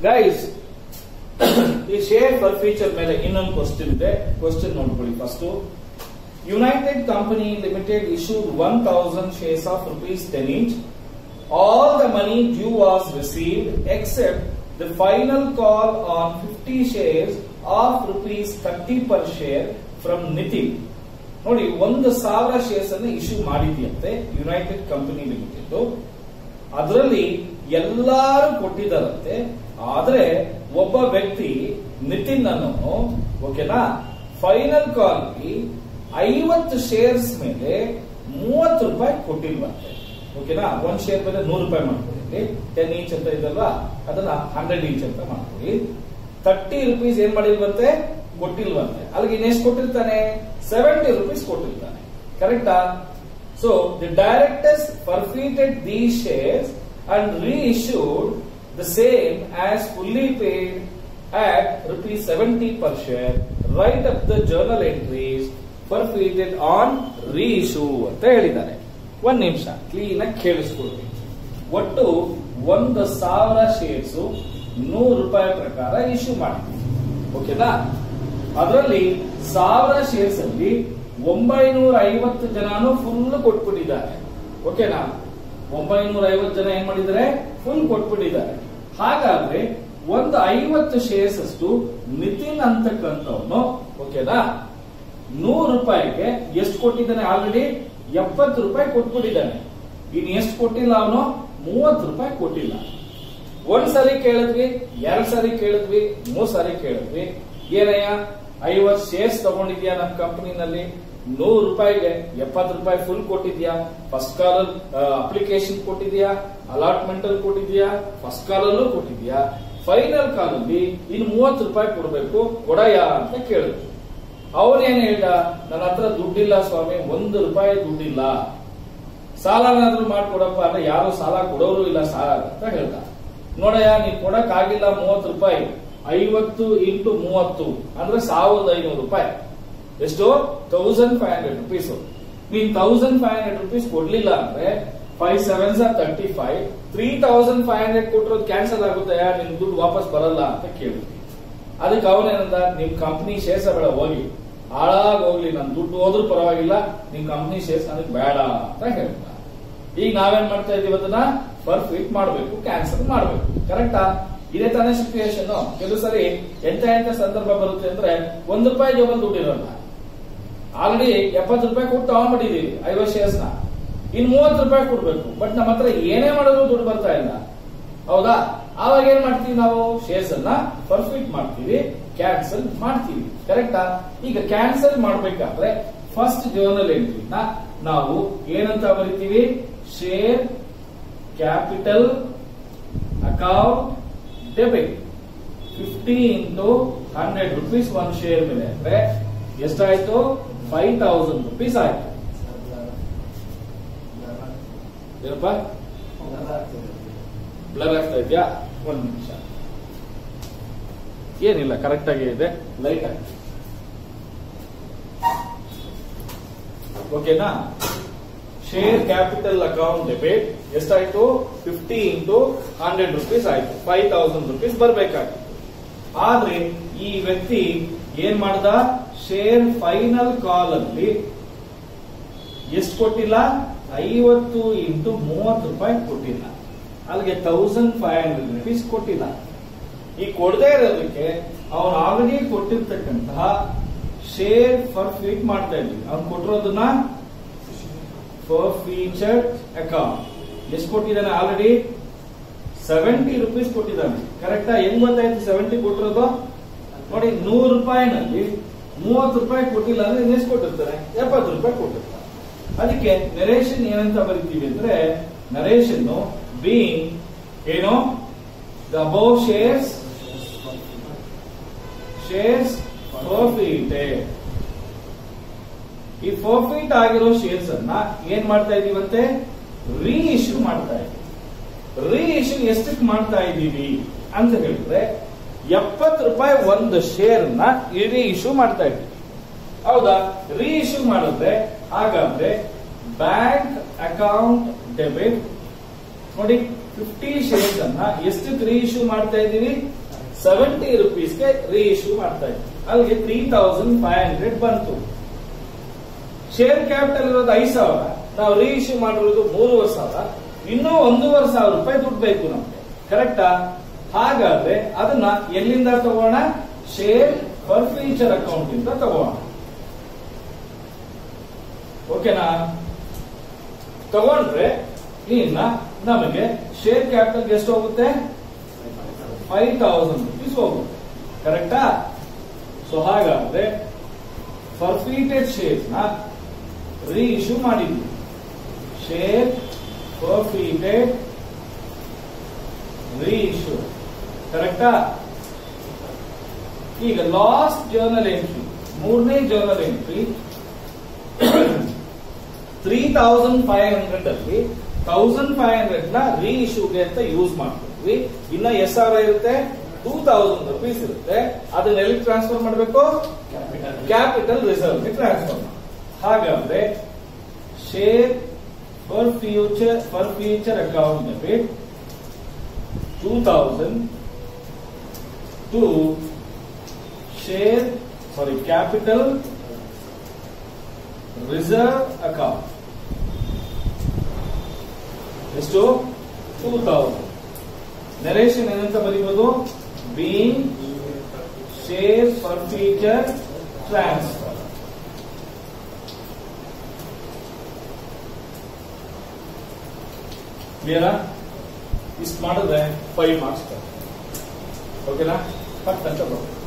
Guys ಈ share fur feature ಮೇಲೆ ಇನ್ನೊಂದು ಕ್ವಶನ್ ಇದೆ ಕ್ವಶನ್ ನೋಡ್ಕೊಳ್ಳಿ first United Company Limited issued one thousand shares of rupees ten each all the money due was received except the final call on fifty shares of rupees thirty per share from Nitin ನೋಡಿ ಒಂದು ಸಾವಿರ shares ಅನ್ನು issue ಮಾಡಿದ್ಯಂತೆ United Company Limited ಅದರಲ್ಲಿ ಎಲ್ಲರೂ ಕೊಟ್ಟಿದ್ದಾರಂತೆ ಆದ್ರೆ ಒಬ್ಬ ವ್ಯಕ್ತಿ ನಿತಿನ್ ಅನ್ನೋನು ಓಕೆನಾ ಫೈನಲ್ ಕಾಲ್ ಐವತ್ತು ಶೇರ್ಸ್ ಮೇಲೆ ಮೂವತ್ತು ರೂಪಾಯಿ ಕೊಟ್ಟಿಲ್ವಂತೆ ಓಕೆನಾ ಒಂದ್ ಶೇರ್ ಮೇಲೆ ನೂರು ರೂಪಾಯಿ ಮಾಡ್ಕೊಳ್ಳಿ ಟೆನ್ ಇಂಚ್ ಅಂತ ಇದಲ್ವಾ ಅದನ್ನ ಹಂಡ್ರೆಡ್ ಇಂಚ್ ಅಂತ ಮಾಡ್ಕೊಳ್ಳಿ ತರ್ಟಿ ರುಪೀಸ್ ಏನ್ ಮಾಡಿಲ್ವಂತೆ ಕೊಟ್ಟಿಲ್ವಂತೆ ಅಲ್ಲಿಗೆ ಇನ್ನೆಷ್ಟು ಕೊಟ್ಟಿರ್ತಾನೆ ಸೆವೆಂಟಿ ರುಪೀಸ್ ಕೊಟ್ಟಿರ್ತಾನೆ ಕರೆಕ್ಟಾ so the directors forfeited the shares and reissued the same as fully paid at rupees 70 per share. Write up the journal entries perfited on reissue ಅಂತ ಹೇಳಿದ್ದಾರೆ ಒಂದ್ ನಿಮಿಷ ಕ್ಲೀನ್ ಆಗಿ ಕೇಳಿಸ್ಕೊಳ್ರಿ ಒಟ್ಟು ಒಂದು ಸಾವಿರ ಶೇರ್ಸ್ ನೂರು ರೂಪಾಯಿ ಪ್ರಕಾರ ಇಶ್ಯೂ ಮಾಡಿದ್ವಿ ಓಕೆನಾ ಅದರಲ್ಲಿ ಸಾವಿರ ಶೇರ್ಸ್ ಅಲ್ಲಿ ಒಂಬೈನೂರ ಐವತ್ತು ಜನನು ಫುಲ್ ಕೊಟ್ಬಿಟ್ಟಿದ್ದಾರೆ ಓಕೆನಾ ಒಂಬೈನೂರ ಐವತ್ತು ಜನ ಏನ್ ಮಾಡಿದ್ದಾರೆ ಫುಲ್ ಕೊಟ್ಬಿಟ್ಟಿದ್ದಾರೆ ಹಾಗಾದ್ರೆ ಒಂದು ಐವತ್ತು ಶೇರ್ಸ್ ಅಷ್ಟು ನಿತಿನ್ ಅಂತಕ್ಕಂಥವನು ಓಕೆನಾ ನೂರು ರೂಪಾಯಿಗೆ ಎಷ್ಟು ಕೊಟ್ಟಿದ್ದಾನೆ ಆಲ್ರೆಡಿ ಎಪ್ಪತ್ತು ರೂಪಾಯಿ ಕೊಟ್ಬಿಟ್ಟಿದ್ದಾನೆ ಇನ್ ಎಷ್ಟು ಕೊಟ್ಟಿಲ್ಲ ಅವನು ಮೂವತ್ತು ರೂಪಾಯಿ ಕೊಟ್ಟಿಲ್ಲ ಒಂದ್ ಸರಿ ಕೇಳಿದ್ವಿ ಎರಡ್ ಸರಿ ಕೇಳಿದ್ವಿ ಮೂರ್ ಸರಿ ಕೇಳಿದ್ವಿ ಏನಯ್ಯ ಐವತ್ ಶೇರ್ಸ್ ತಗೊಂಡಿದ್ಯಾ ನಮ್ಮ ಕಂಪನಿನಲ್ಲಿ ನೂರು ರೂಪಾಯಿಗೆ ಎಪ್ಪತ್ತು ರೂಪಾಯಿ ಫುಲ್ ಕೊಟ್ಟಿದ್ಯಾ ಫಸ್ಟ್ ಕಾಲ್ ಅಪ್ಲಿಕೇಶನ್ ಕೊಟ್ಟಿದ್ಯಾ ಅಲಾಟ್ಮೆಂಟ್ ಅಲ್ಲಿ ಕೊಟ್ಟಿದ್ಯಾ ಫಸ್ಟ್ ಕಾಲಲ್ಲೂ ಕೊಟ್ಟಿದ್ಯಾ ಫೈನಲ್ ಕಾಲಲ್ಲಿ ಇನ್ನು ಮೂವತ್ತು ರೂಪಾಯಿ ಕೊಡಬೇಕು ಕೊಡಯ್ಯ ಅಂತ ಕೇಳಿದ್ರು ಅವನೇನ್ ಹೇಳ್ದ ನನ್ನ ಹತ್ರ ದುಡ್ಡಿಲ್ಲ ಸ್ವಾಮಿ ಒಂದು ರೂಪಾಯಿ ದುಡ್ಡಿಲ್ಲ ಸಾಲನಾದ್ರೂ ಮಾಡ್ಕೊಡಪ್ಪ ಅಂದ್ರೆ ಯಾರು ಸಾಲ ಕೊಡೋರು ಇಲ್ಲ ಸಾಲ ಅಂತ ಹೇಳ್ದ ನೋಡಯ್ಯ ನೀ ಕೊಡಕ್ ಆಗಿಲ್ಲ ಮೂವತ್ತು ರೂಪಾಯಿ ಐವತ್ತು ಇಂಟು ಮೂವತ್ತು ಅಂದ್ರೆ ಸಾವಿರದ ಐನೂರು ರೂಪಾಯಿ ಎಷ್ಟು ತೌಸಂಡ್ ಫೈವ್ ಹಂಡ್ರೆಡ್ ರುಪೀಸ್ ನೀನ್ ತೌಸಂಡ್ ಫೈವ್ ಹಂಡ್ರೆಡ್ ರುಪೀಸ್ ಕೊಡ್ಲಿಲ್ಲ ಅಂದ್ರೆ five sevens are thirty five three thousand five hundred ಕೊಟ್ಟಿರೋದು ಕ್ಯಾನ್ಸಲ್ ಆಗುತ್ತೆ ನಿನ್ ದುಡ್ಡು ವಾಪಸ್ ಬರಲ್ಲ ಅಂತ ಕೇಳಿದ್ವಿ ಅದಕ್ಕೆ ಅವನೇನಂದ ನಿಮ್ ಕಂಪ್ನಿ ಶೇರ್ಸ್ ಬೇಡ ಹೋಗಿ ಹಾಳಾಗಿ ಹೋಗ್ಲಿ ನನ್ ದುಡ್ಡು ಹೋದ್ರೂ ಪರವಾಗಿಲ್ಲ ನಿಮ್ ಕಂಪ್ನಿ ಶೇರ್ಸ್ ನನಗೆ ಬೇಡ ಅಂತ ಹೇಳ್ದ ಈಗ ನಾವೇನ್ ಮಾಡ್ತಾ ಇದೀವಿ ಅದನ್ನ ಪರ್ಫಿಟ್ ಮಾಡ್ಬೇಕು ಕ್ಯಾನ್ಸಲ್ ಮಾಡ್ಬೇಕು ಕರೆಕ್ಟಾ ಇದೇ ತಾನೇ ಸಿಚುಯೇಷನ್ ಕೆಲವು ಸರಿ ಎಂತ ಎಂತ ಸಂದರ್ಭ ಬರುತ್ತೆ ಅಂದ್ರೆ ಒಂದ್ ರೂಪಾಯಿ ಜೋಬಲ್ ದುಡ್ಡು ಇರಲ್ಲ ಆಲ್ರೆಡಿ ಎಪ್ಪತ್ತು ರೂಪಾಯಿ ಕೊಟ್ಟು ತಗೊಂಡ್ಬಿಟ್ಟಿದೀವಿ ಐವತ್ತು ಶೇರ್ಸ್ ನ ಇನ್ ಮೂವತ್ತು ರೂಪಾಯಿ ಕೊಡ್ಬೇಕು ಬಟ್ ನಮ್ಮ ಹತ್ರ ಏನೇ ಮಾಡಿದ್ರು ದುಡ್ಡು ಬರ್ತಾ ಇಲ್ಲ ಹೌದಾ ಆವಾಗ ಏನ್ ಮಾಡ್ತೀವಿ ನಾವು ಶೇರ್ಸ್ ಅನ್ನ ಪರ್ಫಿಟ್ ಮಾಡ್ತೀವಿ ಕ್ಯಾನ್ಸಲ್ ಮಾಡ್ತೀವಿ ಕರೆಕ್ಟಾ ಈಗ ಕ್ಯಾನ್ಸಲ್ ಮಾಡ್ಬೇಕಾದ್ರೆ ಫಸ್ಟ್ ಜರ್ನಲ್ ಎಂಟ್ರಿನ ನಾವು ಏನಂತ ಬರಿತೀವಿ share capital account debit fifty into hundred rupees one share ಮೇಲೆ ಅಂದ್ರೆ ಎಷ್ಟಾಯ್ತು ಫೈವ್ ತೌಸಂಡ್ ರುಪೀಸ್ ಆಯ್ತು ಏನಪ್ಪ ಬ್ಲರ್ ಆಗ್ತಾ ಇದೆಯಾ ಒಂದು ನಿಮಿಷ ಏನಿಲ್ಲ ಕರೆಕ್ಟ್ ಆಗಿ ಇದೆ ಲೈಟ್ ಆಗಿ ಓಕೆನಾ ಶೇರ್ ಕ್ಯಾಪಿಟಲ್ ಅಕೌಂಟ್ ಡೆಬಿಟ್ ಎಷ್ಟಾಯ್ತು ಫಿಫ್ಟಿ ಇಂಟು ಹಂಡ್ರೆಡ್ ರುಪೀಸ್ ಆಯ್ತು ಫೈವ್ ತೌಸಂಡ್ ರುಪೀಸ್ ಬರ್ಬೇಕಾಗಿತ್ತು ಆದ್ರೆ ಈ ವ್ಯಕ್ತಿ ಏನ್ ಮಾಡ್ದ ಶೇರ್ ಫೈನಲ್ ಕಾಲ್ ಅಲ್ಲಿ ಎಷ್ಟು ಕೊಟ್ಟಿಲ್ಲ ಐವತ್ತು ಇಂಟು ಮೂವತ್ತು ರೂಪಾಯಿ ಕೊಟ್ಟಿಲ್ಲ ಅಲ್ಲಿಗೆ ತೌಸಂಡ್ ಫೈವ್ ಹಂಡ್ರೆಡ್ ರುಪೀಸ್ ಕೊಟ್ಟಿಲ್ಲ ಈ ಕೊಡದೇ ಇರೋದಕ್ಕೆ ಅವನು ಆಲ್ರೆಡಿ ಕೊಟ್ಟಿರ್ತಕ್ಕಂತಹ ಶೇರ್ ಫರ್ ಫೀಟ್ ಮಾಡ್ತಾ ಇದ್ವಿ ಅವ್ನು ಕೊಟ್ಟಿರೋದನ್ನ ಫರ್ ಫೀಚರ್ಡ್ ಅಕೌಂಟ್ ಎಷ್ಟು ಕೊಟ್ಟಿದ್ದಾನೆ ಆಲ್ರೆಡಿ ಸೆವೆಂಟಿ ರುಪೀಸ್ ಕೊಟ್ಟಿದ್ದಾನೆ ಕರೆಕ್ಟಾ ಹೆಂಗ್ ಗೊತ್ತಾಯ್ತು ಸೆವೆಂಟಿ ಕೊಟ್ಟಿರೋದು ನೋಡಿ ನೂರು ರೂಪಾಯಿನಲ್ಲಿ ಮೂವತ್ತು ರೂಪಾಯಿ ಕೊಟ್ಟಿಲ್ಲ ಅಂದ್ರೆ ಇನ್ನೆಷ್ಟು ಕೊಟ್ಟಿರ್ತಾರೆ ಎಪ್ಪತ್ತು ರೂಪಾಯಿ ಕೊಟ್ಟಿರ್ತಾರೆ ಅದಕ್ಕೆ ನರೇಶನ್ ಏನಂತ ಬರಿತೀವಿ ಅಂದ್ರೆ ನರೇಶನ್ ಬೀಯಿಂಗ್ ಏನು the above shares shares forfeited ಈ ಫೋರ್ಫೀಟ್ ಆಗಿರೋ ಶೇರ್ಸ್ ಅನ್ನ ಏನ್ ಮಾಡ್ತಾ ಇದೀವಂತೆ ರೀ ಇಶ್ಯೂ ಮಾಡ್ತಾ ಇದೀವಿ ರೀ ಇಶ್ಯೂ ಎಷ್ಟಕ್ಕೆ ಮಾಡ್ತಾ ಇದ್ದೀವಿ ಅಂತ ಹೇಳಿದ್ರೆ ಎಪ್ಪತ್ತು ರೂಪಾಯಿ ಒಂದು ಶೇರ್ ನ ರೀ ಇಶ್ಯೂ ಮಾಡ್ತಾ ಇದ್ದೀವಿ ಹೌದಾ ರೀ ಇಶ್ಯೂ ಮಾಡಿದ್ರೆ ಹಾಗಾದ್ರೆ ಬ್ಯಾಂಕ್ ಅಕೌಂಟ್ ಡೆಬಿಟ್ ನೋಡಿ ಫಿಫ್ಟಿ ಶೇರ್ಸ್ ಅನ್ನ ಎಷ್ಟು ರೀ ಇಶ್ಯೂ ಮಾಡ್ತಾ ಇದೀವಿ ಸೆವೆಂಟಿ ರುಪೀಸ್ಗೆ ರೀ ಇಶ್ಯೂ ಮಾಡ್ತಾ ಇದ್ದೀವಿ ಅಲ್ಲಿಗೆ ತ್ರೀ ತೌಸಂಡ್ ಫೈವ್ ಹಂಡ್ರೆಡ್ ಬಂತು ಶೇರ್ ಕ್ಯಾಪಿಟಲ್ ಇರೋದು ಐದು ಸಾವಿರ ನಾವು ರೀ ಇಶ್ಯೂ ಮಾಡಿರೋದು ಮೂರುವರೆ ಸಾವಿರ ಇನ್ನೂ ಒಂದೂವರೆ ಸಾವಿರ ರೂಪಾಯಿ ದುಡ್ಡು ಬೇಕು ನಮ್ಗೆ ಕರೆಕ್ಟಾ ಹಾಗಾದ್ರೆ ಅದನ್ನ ಎಲ್ಲಿಂದ ತಗೋಣ ಶೇರ್ ಫರ್ ಫ್ಯೂಚರ್ ಅಕೌಂಟ್ ಇಂದ ತಗೋಣ ಓಕೆನಾ ತಗೊಂಡ್ರೆ ಇನ್ನ ನಮಗೆ ಶೇರ್ ಕ್ಯಾಪಿಟಲ್ ಎಷ್ಟು ಹೋಗುತ್ತೆ ಫೈವ್ ತೌಸಂಡ್ ರುಪೀಸ್ ಹೋಗುತ್ತೆ ಕರೆಕ್ಟಾ ಸೊ ಹಾಗಾದ್ರೆ ಫರ್ಫೀಟೆಡ್ ಶೇರ್ಸ್ ನ ರೀ ಇಶ್ಯೂ ಮಾಡಿದ್ವಿ ಶೇರ್ ಫರ್ಫೀಟೆಡ್ ರೀ ಇಶ್ಯೂ ಕರೆಕ್ಟಾ ಈಗ ಲಾಸ್ಟ್ ಜರ್ನಲ್ ಎಂಟ್ರಿ ಮೂರನೇ journal entry three thousand five hundred ಅಲ್ಲಿ ತೌಸಂಡ್ ಫೈವ್ ಹಂಡ್ರೆಡ್ ನ ರೀ ಇಶ್ಯೂಗೆ ಅಂತ ಯೂಸ್ ಮಾಡ್ತಿದ್ವಿ ಇನ್ನ ಎಸ್ ಸಾವಿರ ಇರುತ್ತೆ ಟೂ ತೌಸಂಡ್ ರುಪೀಸ್ ಇರುತ್ತೆ ಅದನ್ನ ಎಲ್ಲಿ ಟ್ರಾನ್ಸ್ಫರ್ ಮಾಡಬೇಕು ಕ್ಯಾಪಿಟಲ್ ರಿಸರ್ವ್ ಟ್ರಾನ್ಸ್ಫರ್ ಹಾಗಾದ್ರೆ share forfeiture forfeiture account debit two thousand to share sorry capital reserve account ಎಷ್ಟು ಟೂ ತೌಸಂಡ್ ನರೇಶನ್ ಏನಂತ ಬರೀಬಹುದು being share forfeiture transfer ಕ್ಲಿಯರಾ ಇಷ್ಟು ಮಾಡಿದ್ರೆ ಫೈವ್ ಮಾರ್ಕ್ಸ್ ಓಕೆನಾ ಪಟ್ ಅಂತ ಬರುತ್ತೆ